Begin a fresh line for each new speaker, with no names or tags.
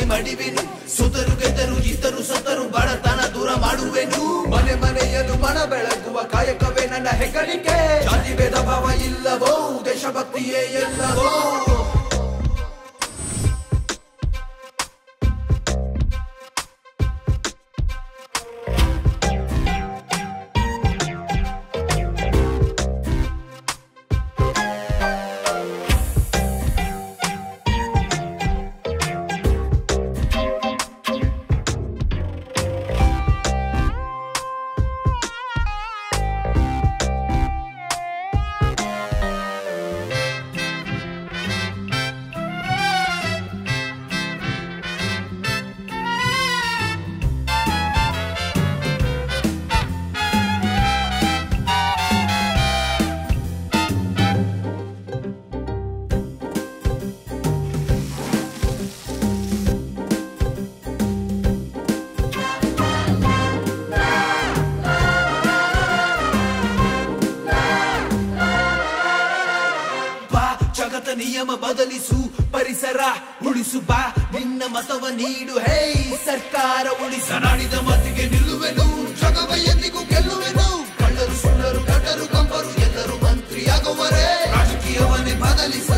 ಮಡಿವೆನು ಸುತರು ಗೆದರು ಇತರು ಸತರು ಬಡತನ ದೂರ ಮಾಡುವೆನು ಮನೆ ಮನೆಯನ್ನು ಮನ ಬೆಳಗುವ ಕಾಯಕವೇ ನನ್ನ ಹೆಗ್ಗಳಿಕೆ ಜಾತಿ ಭೇದ ಭಾವ ಇಲ್ಲವೋ ದೇಶಭಕ್ತಿಯೇ ಎಲ್ಲವೋ ಬಾ ಜಗತ ನಿಯಮ ಬದಲಿಸು ಪರಿಸರ ಉಳಿಸು ಬಾ ನಿನ್ನ ಮತವ ನೀಡು ಹೇ ಸರ್ಕಾರ ಉಳಿಸ ನಾಡಿದ ಮತಿಗೆ ನಿಲ್ಲುವೆನು ಜಗವ ಎಂದಿಗೂ ಗೆಲ್ಲುವೆನು ಕಳ್ಳರು ಸುಳ್ಳರು ಕಟ್ಟರು ಕಂಪರು ಎಲ್ಲರೂ ಮಂತ್ರಿಯಾಗುವರೇ ರಾಜಕೀಯವನ್ನೇ ಬದಲಿಸ